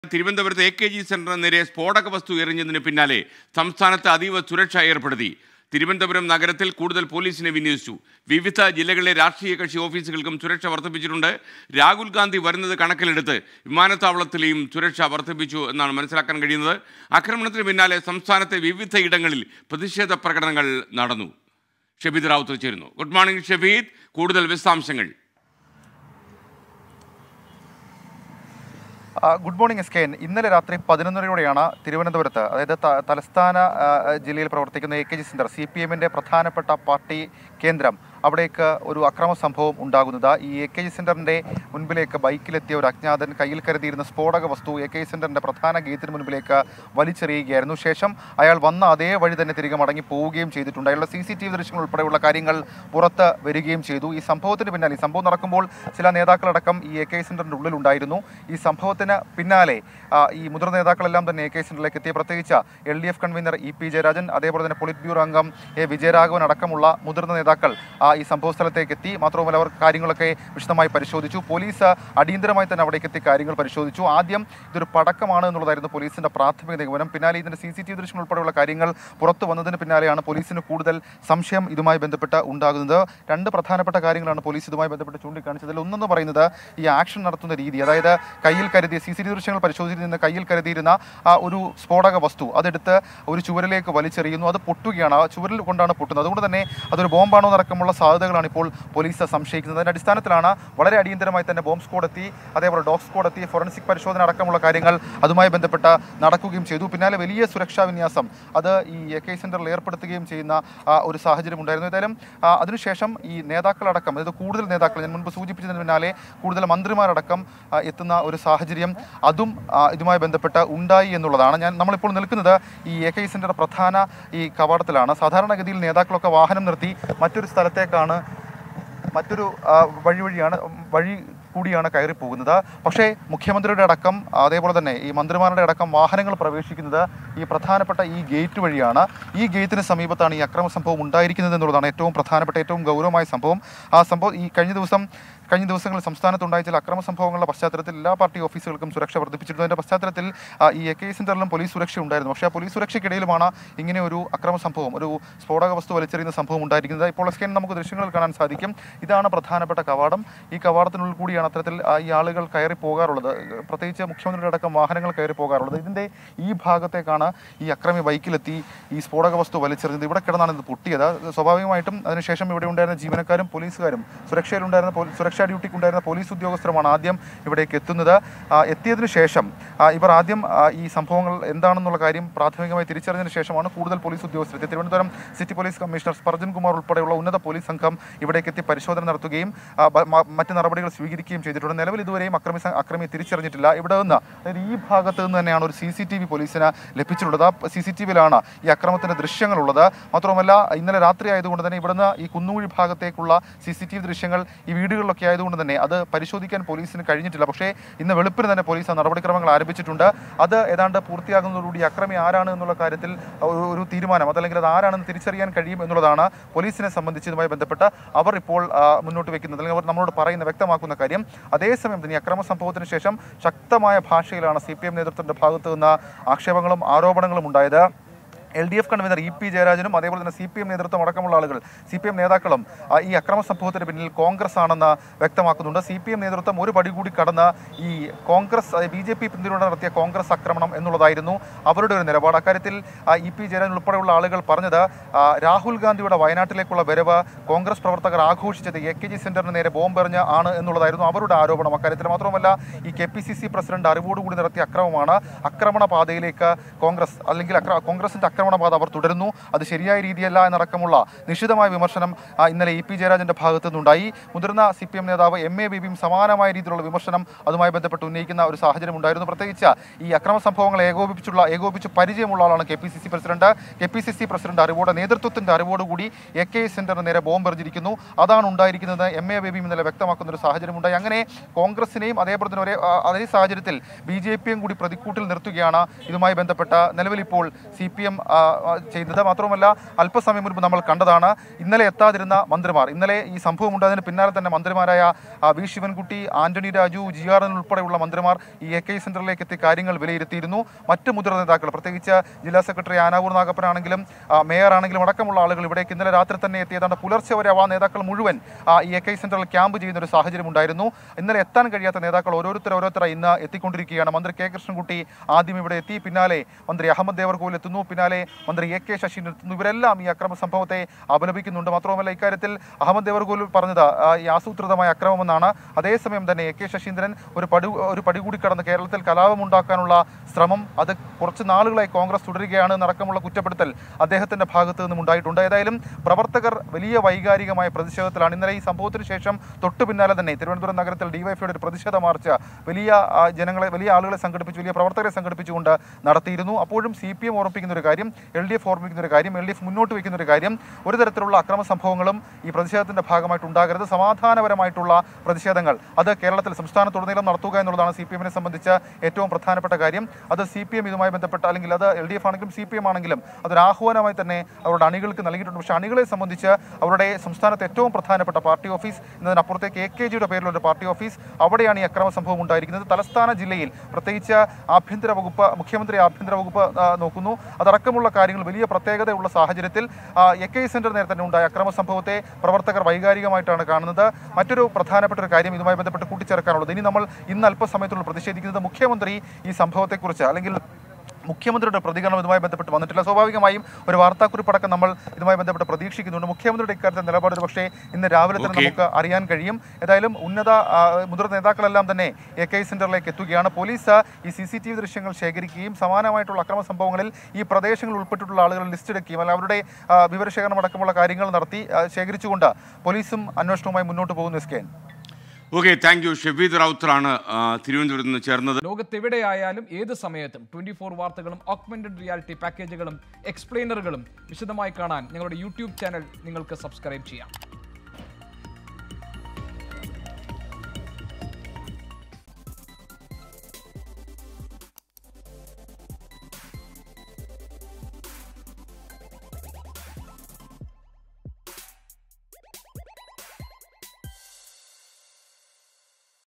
തിരുവനന്തപുരത്ത് A K G സെന്ററിന് നേരെ സ്ഫോടക വസ്തു എറിഞ്ഞതിന് പിന്നാലെ സംസ്ഥാനത്ത് അതീവ സുരക്ഷ ഏർപ്പെടുത്തി തിരുവനന്തപുരം നഗരത്തിൽ കൂടുതൽ പോലീസിനെ വിന്യസിച്ചു വിവിധ ജില്ലകളിലെ രാഷ്ട്രീയ കക്ഷി ഓഫീസുകൾക്കും സുരക്ഷ വർദ്ധിപ്പിച്ചിട്ടുണ്ട് രാഹുൽ ഗാന്ധി വരുന്നത് കണക്കിലെടുത്ത് വിമാനത്താവളത്തിലെയും സുരക്ഷ വർദ്ധിപ്പിച്ചു എന്നാണ് മനസ്സിലാക്കാൻ കഴിയുന്നത് ആക്രമണത്തിന് പിന്നാലെ സംസ്ഥാനത്തെ വിവിധ ഇടങ്ങളിൽ പ്രതിഷേധ പ്രകടനങ്ങൾ നടന്നു ഷബീദ് റാവുത്ത് ചേരുന്നു ഗുഡ് മോർണിംഗ് ഷബീദ് കൂടുതൽ വിശദാംശങ്ങൾ ആ, good morning S K N ഇന്നലെ രാത്രി പതിനൊന്നരയോടെയാണ് തിരുവനന്തപുരത്ത് അതായത് ത- തലസ്ഥാന ആ, ജില്ലയിൽ പ്രവർത്തിക്കുന്ന A K G centre C P എമ്മിൻ്റെ പ്രധാനപ്പെട്ട പാർട്ടി കേന്ദ്രം അവിടേക്ക് ഒരു അക്രമ സംഭവം ഉണ്ടാകുന്നത് ഈ എ കെ ജി സെന്ററിൻ്റെ മുൻപിലേക്ക് ബൈക്കിലെത്തിയ ഒരു അജ്ഞാതൻ കയ്യിൽ കരുതിയിരുന്ന സ്ഫോടക വസ്തു എ കെ ജി സെന്ററിൻ്റെ പ്രധാന ഗേറ്റിന് മുൻപിലേക്ക് വലിച്ചെറിയുകയായിരുന്നു ശേഷം അയാൾ വന്ന അതേ വഴി തന്നെ തിരികെ മടങ്ങി പോവുകയും ചെയ്തിട്ടുണ്ട് അയാളുടെ സി സി ടി വി ദൃശ്യങ്ങൾ ഉൾപ്പെടെയുള്ള കാര്യങ്ങൾ പുറത്ത് വരികയും ചെയ്തു ഈ സംഭവത്തിന് പിന്നാലെ ഈ സംഭവം നടക്കുമ്പോൾ ചില നേതാക്കളടക്കം ഈ എ കെ സെന്ററിന്റെ ഉള്ളിലുണ്ടായിരുന്നു ഈ സംഭവത്തിന് പിന്നാലെ ആ, ഈ മുതിർന്ന നേതാക്കളെല്ലാം തന്നെ എ കെ സെന്ററിലേക്ക് എത്തി പ്രത്യേകിച്ച് L D F convener E P Jayarajan അതേപോലെ തന്നെ പൊളിറ്റ് ബ്യൂറോ അംഗം എ വിജയരാഘവൻ അടക്കമുള്ള മുതിർന്ന നേതാക്കൾ ആ, ഈ സംഭവ സ്ഥലത്തേക്ക് എത്തി മാത്രവുമല്ല അവർ കാര്യങ്ങളൊക്കെ വിശദമായി പരിശോധിച്ചു പോലീസ് അടിയന്തരമായി തന്നെ അവിടേക്ക് എത്തി കാര്യങ്ങൾ പരിശോധിച്ചു ആദ്യം ഇതൊരു പടക്കമാണ് എന്നുള്ളതായിരുന്നു പോലീസിന്റെ പ്രാഥമിക നിഗമനം പിന്നാലെ ഇതിന്റെ സി സി ടി വി ദൃശ്യങ്ങൾ ഉൾപ്പെടെയുള്ള കാര്യങ്ങൾ പുറത്തു വന്നതിന് പിന്നാലെയാണ് പോലീസിന് കൂടുതൽ സംശയം ഇതുമായി ബന്ധപ്പെട്ട് ഉണ്ടാകുന്നത് രണ്ട് പ്രധാനപ്പെട്ട കാര്യങ്ങളാണ് പോലീസ് ഇതുമായി ബന്ധപ്പെട്ട് ചൂണ്ടിക്കാണിച്ചതിൽ ഒന്നെന്ന് പറയുന്നത് ഈ ആക്ഷൻ നടത്തുന്ന രീതി അതായത് കയ്യിൽ കരുതിയ സി സി ടി വി ദൃശ്യങ്ങൾ പരിശോധിച്ചിരുന്ന കയ്യിൽ കരുതിയിരുന്ന ആ ഒരു സ്ഫോടക വസ്തു അതെടുത്ത് ഒരു ചുവരിലേക്ക് വലിച്ചെറിയുന്നു അത് പൊട്ടുകയാണ് ആ ചുവരിൽ കൊണ്ടാണ് പൊട്ടുന്നത് അതുകൊണ്ട് തന്നെ അതൊരു ബോംബാണോ എന്നടക്കമുള്ള സാധ്യതകളാണ് ഇപ്പോൾ പോലീസ് സംശയിക്കുന്നത് അതിന്റെ അടിസ്ഥാനത്തിലാണ് വളരെ അടിയന്തരമായി തന്നെ ബോംബ് സ്ക്വാഡ് എത്തി അതേപോലെ ഡോഗ് സ്ക്വാഡ് എത്തി ഫോറൻസിക് പരിശോധന അടക്കമുള്ള കാര്യങ്ങൾ അതുമായി ബന്ധപ്പെട്ട് നടക്കുകയും ചെയ്തു പിന്നാലെ വലിയ സുരക്ഷാ വിന്യാസം അത് ഈ എ കെ സെന്ററിൽ ഏർപ്പെടുത്തുകയും ചെയ്യുന്ന ആ, ഒരു സാഹചര്യം ഉണ്ടായിരുന്നു ഏതായാലും ആ, അതിനുശേഷം ഈ നേതാക്കളടക്കം അതായത് കൂടുതൽ നേതാക്കൾ ഞാൻ മുൻപ് സൂചിപ്പിച്ചതിന് പിന്നാലെ കൂടുതൽ മന്ത്രിമാരടക്കം ആ, എത്തുന്ന ഒരു സാഹചര്യം അതും ആ, ഇതുമായി ബന്ധപ്പെട്ട് ഉണ്ടായി എന്നുള്ളതാണ് ഞാൻ നമ്മളിപ്പോൾ നിൽക്കുന്നത് ഈ എ കെ സെന്റർ പ്രധാന ഈ കവാടത്തിലാണ് സാധാരണഗതിയിൽ നേതാക്കളൊക്കെ വാഹനം നിർത്തി മറ്റൊരു സ്ഥലത്തേക്കാണ് മറ്റൊരു ആ, വഴി വഴിയാണ് വഴി കൂടിയാണ് കയറി പോകുന്നത് പക്ഷേ മുഖ്യമന്ത്രിയുടെ അടക്കം അതേപോലെ തന്നെ ഈ മന്ത്രിമാരുടെ അടക്കം വാഹനങ്ങൾ പ്രവേശിക്കുന്നത് ഈ പ്രധാനപ്പെട്ട ഈ ഗേറ്റ് വഴിയാണ് ഈ ഗേറ്റിന് സമീപത്താണ് ഈ അക്രമ സംഭവം ഉണ്ടായിരിക്കുന്നത് എന്നുള്ളതാണ് ഏറ്റവും പ്രധാനപ്പെട്ട ഏറ്റവും ഗൗരവമായ സംഭവം ആ സംഭവം ഈ കഴിഞ്ഞ ദിവസം കഴിഞ്ഞ ദിവസങ്ങളിൽ സംസ്ഥാനത്തുണ്ടായ ചില അക്രമ സംഭവങ്ങളുടെ പശ്ചാത്തലത്തിൽ എല്ലാ പാർട്ടി ഓഫീസുകൾക്കും സുരക്ഷ വർദ്ധിപ്പിച്ചിരുന്നു അതിന്റെ പശ്ചാത്തലത്തിൽ ആ, ഈ എ കെ സെന്ററിലും പോലീസ് സുരക്ഷ ഉണ്ടായിരുന്നു പക്ഷേ ആ പോലീസ് സുരക്ഷയ്ക്കിടയിലുമാണ് ഇങ്ങനെ ഒരു അക്രമ സംഭവം ഒരു സ്ഫോടക വസ്തു വലിച്ചെറിയുന്ന സംഭവം ഉണ്ടായിരിക്കുന്നത് ഇപ്പോൾ സ്കാൻ നമുക്ക് ദൃശ്യങ്ങളിൽ കാണാൻ സാധിക്കും ഇതാണ് പ്രധാനപ്പെട്ട കവാടം ഈ കവാടത്തിനുള്ളിൽ കൂടിയാണ് അത്തരത്തിൽ ആ, ഈ ആളുകൾ കയറി പോകാറുള്ളത് പ്രത്യേകിച്ച് മുഖ്യമന്ത്രിയുടെ അടക്കം വാഹനങ്ങൾ കയറി പോകാറുള്ളത് ഇതിന്റെ ഈ ഭാഗത്തേക്കാണ് ഈ അക്രമി ബൈക്കിലെത്തി ഈ സ്ഫോടക വസ്തു വലിച്ചെറിഞ്ഞത് ഇവിടെ കിടന്നാണ് ഇത് പൊട്ടിയത് സ്വാഭാവികമായിട്ടും അതിനുശേഷം ഇവിടെ ഉണ്ടായിരുന്ന ജീവനക്കാരും പോലീസുകാരും സുരക്ഷയിലുണ്ടായിരുന്ന പോലീ- സുരക്ഷാ ഡ്യൂട്ടിക്ക് ഉണ്ടായിരുന്ന പോലീസ് ഉദ്യോഗസ്ഥരുമാണ് ആദ്യം ഇവിടേക്ക് എത്തുന്നത് ആ, എത്തിയതിനു ശേഷം ആ, ഇവർ ആദ്യം ആ, ഈ സംഭവങ്ങൾ എന്താണെന്നുള്ള കാര്യം പ്രാഥമികമായി തിരിച്ചറിഞ്ഞതിന് ശേഷമാണ് കൂടുതൽ പോലീസ് ഉദ്യോഗസ്ഥർ എത്തി Thiruvananthapuram city police commissioner Spurgeon Kumar ഉൾപ്പെടെയുള്ള ഉന്നത പോലീസ് സംഘം ഇവിടേക്ക് എത്തി പരിശോധന നടത്തുകയും ആ, ബ- മ- മറ്റ് നടപടികൾ സ്വീകരിക്കുകയും ചെയ്തിട്ടുണ്ട് നിലവിൽ ഇതുവരെയും അക്രമി സ- അക്രമി തിരിച്ചറിഞ്ഞിട്ടില്ല ഇവിടെ നിന്ന് അതായത് ഈ ഭാഗത്ത് നിന്ന് തന്നെയാണ് ഒരു സി സി ടി വി പോലീസിന് ലഭിച്ചിട്ടുള്ളത് ആ സി സി ടി വിയിലാണ് ഈ അക്രമത്തിന്റെ ദൃശ്യങ്ങളുള്ളത് മാത്രവുമല്ല ഇന്നലെ രാത്രി ആയതുകൊണ്ട് തന്നെ ഇവിടുന്ന് ഈ കുന്നുകുഴി ഭാഗത്തേക്കുള്ള സി സി ടി വി ദൃശ്യങ്ങൾ ഈ വീടുകളിലൊക്കെ ആയതുകൊണ്ട് തന്നെ അത് പരിശോധിക്കാൻ പോലീസിന് കഴിഞ്ഞിട്ടില്ല പക്ഷേ ഇന്ന് വെളുപ്പിന് തന്നെ പോലീസ് ആ നടപടിക്രമങ്ങൾ ആരംഭിച്ചിട്ടുണ്ട് അത് ഏതാണ്ട് പൂർത്തിയാകുന്നതോടുകൂടി ഈ അക്രമി ആരാണ് എന്നുള്ള കാര്യത്തിൽ ഒരു ഒരു തീരുമാനം അതല്ലെങ്കിൽ അത് ആരാണെന്ന് തിരിച്ചറിയാൻ കഴിയും എന്നുള്ളതാണ് പോലീസിനെ സംബന്ധിച്ച് ഇതുമായി ബന്ധപ്പെട്ട് അവർ ഇപ്പോൾ ആ, മുന്നോട്ട് വെക്കുന്നത് അല്ലെങ്കിൽ അവർ നമ്മളോട് പറയുന്ന വ്യക്തമാക്കുന്ന കാര്യം അതേസമയം തന്നെ ഈ അക്രമ സംഭവത്തിന് ശേഷം ശക്തമായ ഭാഷയിലാണ് സി പി എം നേതൃത്വത്തിന്റെ ഭാഗത്തു നിന്ന് ആക്ഷേപങ്ങളും ആരോപണങ്ങളും ഉണ്ടായത് L D F convener E P ജയരാജനും അതേപോലെ തന്നെ സി പി എം നേതൃത്വം അടക്കമുള്ള ആളുകൾ സി പി എം നേതാക്കളും ആ, ഈ അക്രമ സംഭവത്തിന് പിന്നിൽ കോൺഗ്രസ് ആണെന്ന് വ്യക്തമാക്കുന്നുണ്ട് സി പി എം നേതൃത്വം ഒരു പടി കൂടി കടന്ന് ഈ കോൺഗ്രസ് ബി ജെ പി പിന്തുണയോടെ നടത്തിയ കോൺഗ്രസ് ആക്രമണം എന്നുള്ളതായിരുന്നു അവരുടെ ഒരു നിലപാട് അക്കാര്യത്തിൽ ആ, ഇ പി ജയരാജൻ ഉൾപ്പെടെയുള്ള ആളുകൾ പറഞ്ഞത് ആ, രാഹുൽ ഗാന്ധിയുടെ വയനാട്ടിലേക്കുള്ള വരവ് കോൺഗ്രസ് പ്രവർത്തകർ ആഘോഷിച്ചത് എ കെ ജി സെന്ററിന് നേരെ ബോംബെറിഞ്ഞ് ആണ് എന്നുള്ളതായിരുന്നു അവരുടെ ആരോപണം അക്കാര്യത്തിൽ മാത്രമല്ല ഈ K P C C president അറിവോടുകൂടി നടത്തിയ അക്രമമാണ് ആക്രമണ പാതയിലേക്ക് കോൺഗ്രസ് അല്ലെങ്കിൽ അക്ര കോൺഗ്രസിന്റെ ആക്രമണ പാത അവർ തുടരുന്നു അത് ശരിയായ രീതിയല്ല എന്നടക്കമുള്ള നിശിതമായ വിമർശനം ആ, ഇന്നലെ ഇ പി ജയരാജന്റെ ഭാഗത്തു നിന്നുണ്ടായി മുതിർന്ന സി പി എം നേതാവ് എം എ ബിബിയും സമാനമായ രീതിയിലുള്ള വിമർശനം അതുമായി ബന്ധപ്പെട്ട് ഉന്നയിക്കുന്ന ഒരു സാഹചര്യം ഉണ്ടായിരുന്നു പ്രത്യേകിച്ച് ഈ അക്രമ സംഭവങ്ങൾ ഏകോപിപ്പിച്ചുള്ള ഏകോപിച്ച് പരിചയമുള്ള ആളാണ് K P C C president K P C C president അറിവോടെ നേതൃത്വത്തിന്റെ അറിവോടുകൂടി എ കെ സെന്ററിന് നേരെ ബോംബ് എറിഞ്ഞിരിക്കുന്നു അതാണ് ഉണ്ടായിരിക്കുന്നത് എം എ ബേബിയും ഇന്നലെ വ്യക്തമാക്കുന്ന ഒരു സാഹചര്യം ഉണ്ടായി അങ്ങനെ കോൺഗ്രസിനെയും അതേപോലെ തന്നെ ഒരേ ആ, അതേ സാഹചര്യത്തിൽ ബി ജെ പിയും കൂടി പ്രതിക്കൂട്ടിൽ നിർത്തുകയാണ് ഇതുമായി ബന്ധപ്പെട്ട നിലവിൽ ഇപ്പോൾ സി പി എം ആ, ആ, ചെയ്യുന്നത് മാത്രവുമല്ല അല്പസമയം മുൻപ് നമ്മൾ കണ്ടതാണ് ഇന്നലെ എത്താതിരുന്ന മന്ത്രിമാർ ഇന്നലെ ഈ സംഭവം ഉണ്ടായതിന് പിന്നാലെ തന്നെ മന്ത്രിമാരായ ആ, V Sivankutty Antony Raju G R N ഉൾപ്പെടെയുള്ള മന്ത്രിമാർ ഈ എ കെ സെന്ററിലേക്ക് എത്തി കാര്യങ്ങൾ വിലയിരുത്തിയിരുന്നു മറ്റ് മുതിർന്ന നേതാക്കൾ പ്രത്യേകിച്ച് ജില്ലാ സെക്രട്ടറി ആനാവൂർ നാഗപ്പനാണെങ്കിലും ആ, മേയർ ആണെങ്കിലും അടക്കമുള്ള ആളുകൾ ഇവിടേക്ക് ഇന്നലെ രാത്രി തന്നെ എത്തി ഏതാണ്ട് പുലർച്ചെ വരെ ആ നേതാക്കൾ മുഴുവൻ ആ, ഈ എ കെ സെന്ററിൽ ക്യാമ്പ് ചെയ്യുന്ന ഒരു സാഹചര്യം ഉണ്ടായിരുന്നു ഇന്നലെ എത്താൻ കഴിയാത്ത നേതാക്കൾ ഓരോരുത്തർ ഓരോരുത്തരായി ഇന്ന് എത്തിക്കൊണ്ടിരിക്കുകയാണ് മന്ത്രി കെ കൃഷ്ണൻകുട്ടി ആദ്യം ഇവിടെ എത്തി പിന്നാലെ മന്ത്രി അഹമ്മദ് ദേവർകോവിൽ എത്തുന്നു പിന്നാലെ മന്ത്രി എ കെ ശശീന്ദ്രൻ എത്തുന്നു ഇവരെല്ലാം ഈ അക്രമ സംഭവത്തെ അപലപിക്കുന്നുണ്ട് മാത്രവുമല്ല ഇക്കാര്യത്തിൽ അഹമ്മദ് ദേവർകോവിൽ പറഞ്ഞത് ആ, ഈ ആസൂത്രിതമായ അക്രമമെന്നാണ് അതേസമയം തന്നെ എ കെ ശശീന്ദ്രൻ ഒരു പടി ഒരു പടി കൂടി കടന്ന് കേരളത്തിൽ കലാപമുണ്ടാക്കാനുള്ള ശ്രമം അത് കുറച്ച് നാളുകളായി കോൺഗ്രസ് തുടരുകയാണ് എന്നടക്കമുള്ള കുറ്റപ്പെടുത്തൽ അദ്ദേഹത്തിന്റെ ഭാഗത്ത് നിന്നും ഉണ്ടായിട്ടുണ്ട് ഏതായാലും പ്രവർത്തകർ വലിയ വൈകാരികമായ പ്രതിഷേധത്തിലാണ് ഇന്നലെ ഈ സംഭവത്തിന് ശേഷം തൊട്ടു പിന്നാലെ തന്നെ തിരുവനന്തപുരം നഗരത്തിൽ ഡിവൈഫൈയുടെ ഒരു പ്രതിഷേധ മാർച്ച് വലിയ ആ, ജനങ്ങളെ വലിയ ആളുകളെ സംഘടിപ്പിച്ച് വലിയ പ്രവർത്തകരെ സംഘടിപ്പിച്ചുകൊണ്ട് നടത്തിയിരുന്നു അപ്പോഴും സി പി എം ഓർമ്മിപ്പിക്കുന്ന ഒരു കാര്യം എൽ ഡി എഫ് ഓർമ്മിപ്പിക്കുന്ന ഒരു കാര്യം എൽ ഡി എഫ് മുന്നോട്ട് വയ്ക്കുന്ന ഒരു കാര്യം ഒരു തരത്തിലുള്ള അക്രമ സംഭവങ്ങളും ഈ പ്രതിഷേധത്തിന്റെ ഭാഗമായിട്ട് ഉണ്ടാകരുത് സമാധാനപരമായിട്ടുള്ള പ്രതിഷേധങ്ങൾ അത് കേരളത്തിൽ സംസ്ഥാനത്തുടനീളം നടത്തുക എന്നുള്ളതാണ് സി പി എമ്മിനെ സംബന്ധിച്ച് ഏറ്റവും പ്രധാനപ്പെട്ട കാര്യം അത് സി പി എം ഇതുമായി ബന്ധപ്പെട്ട അല്ലെങ്കിൽ അത് എൽ ഡി എഫ് ആണെങ്കിലും സി പി എം ആണെങ്കിലും അതൊരു ആഹ്വാനമായി തന്നെ അവരുടെ അണികൾക്ക് നൽകിയിട്ടുണ്ട് പക്ഷേ അണികളെ സംബന്ധിച്ച് അവരുടെ സംസ്ഥാനത്ത് ഏറ്റവും പ്രധാനപ്പെട്ട പാർട്ടി ഓഫീസ് എന്നതിനപ്പുറത്തേക്ക് എ കെ ജിയുടെ പേരിലുള്ള ഒരു പാർട്ടി ഓഫീസ് അവിടെയാണ് ഈ അക്രമ സംഭവം ഉണ്ടായിരിക്കുന്നത് തലസ്ഥാന ജില്ലയിൽ പ്രത്യേകിച്ച് ആഭ്യന്തര വകുപ്പ് മുഖ്യമന്ത്രി ആഭ്യന്തര വകുപ്പ് ആ, നോക്കുന്നു അതടക്കമുള്ള കാര്യങ്ങൾ വലിയ പ്രത്യേകതയുള്ള സാഹചര്യത്തിൽ ആ, എ കെ സെന്റർ നേരത്തെ തന്നെ ഉണ്ടായ അക്രമ സംഭവത്തെ പ്രവർത്തകർ വൈകാരികമായിട്ടാണ് കാണുന്നത് മറ്റൊരു പ്രധാനപ്പെട്ട ഒരു കാര്യം ഇതുമായി ബന്ധപ്പെട്ട് കൂട്ടിച്ചേർക്കാനുള്ളത് ഇനി നമ്മൾ ഇന്ന് അല്പസമയത്തുള്ള പ്രതിഷേധിക്കുന്നത് മുഖ്യമന്ത്രി ഈ സംഭവത്തെക്കുറിച്ച് അല്ലെങ്കിൽ മുഖ്യമന്ത്രിയുടെ പ്രതികരണം ഇതുമായി ബന്ധപ്പെട്ട് വന്നിട്ടില്ല സ്വാഭാവികമായും ഒരു വാർത്താക്കുറിപ്പടക്കം നമ്മൾ ഇതുമായി ബന്ധപ്പെട്ട് പ്രതീക്ഷിക്കുന്നുണ്ട് മുഖ്യമന്ത്രിയുടെ ഇക്കാര്യത്തിൽ നിലപാട് പക്ഷേ ഇന്ന് രാവിലെ തന്നെ Okay. നമുക്ക് അറിയാൻ കഴിയും ഏതായാലും ഉന്നത ആ, മുതിർന്ന നേതാക്കളെല്ലാം തന്നെ എ കെ സെന്ററിലേക്ക് എത്തുകയാണ് പോലീസ് ഈ സി സി ടി വി ദൃശ്യങ്ങൾ ശേഖരിക്കുകയും സമാനമായിട്ടുള്ള അക്രമ സംഭവങ്ങളിൽ ഈ പ്രദേശങ്ങളിൽ ഉൾപ്പെട്ടിട്ടുള്ള ആളുകൾ ലിസ്റ്റ് എടുക്കുകയും അല്ല അവരുടെ ആ, വിവരശേഖരണം അടക്കമുള്ള കാര്യങ്ങൾ നടത്തി ആ, ശേഖരിച്ചുകൊണ്ട് പോലീസും അന്വേഷണവുമായി മുന്നോട്ട് പോകുന്നു S K N. Okay thank you Shefeed റൌത്തറാണ് ആ, തിരുവനന്തപുരത്ത് നിന്ന് ചേർന്നത് ലോകത്തെവിടെയായാലും ഏത് സമയത്തും ട്വന്റി ഫോർ വാർത്തകളും ഓഗ്മെന്റഡ് റിയാലിറ്റി പാക്കേജുകളും എക്സ്പ്ലെയിനറുകളും വിശദമായി കാണാൻ ഞങ്ങളുടെ യൂട്യൂബ് ചാനൽ നിങ്ങൾക്ക് സബ്സ്ക്രൈബ് ചെയ്യാം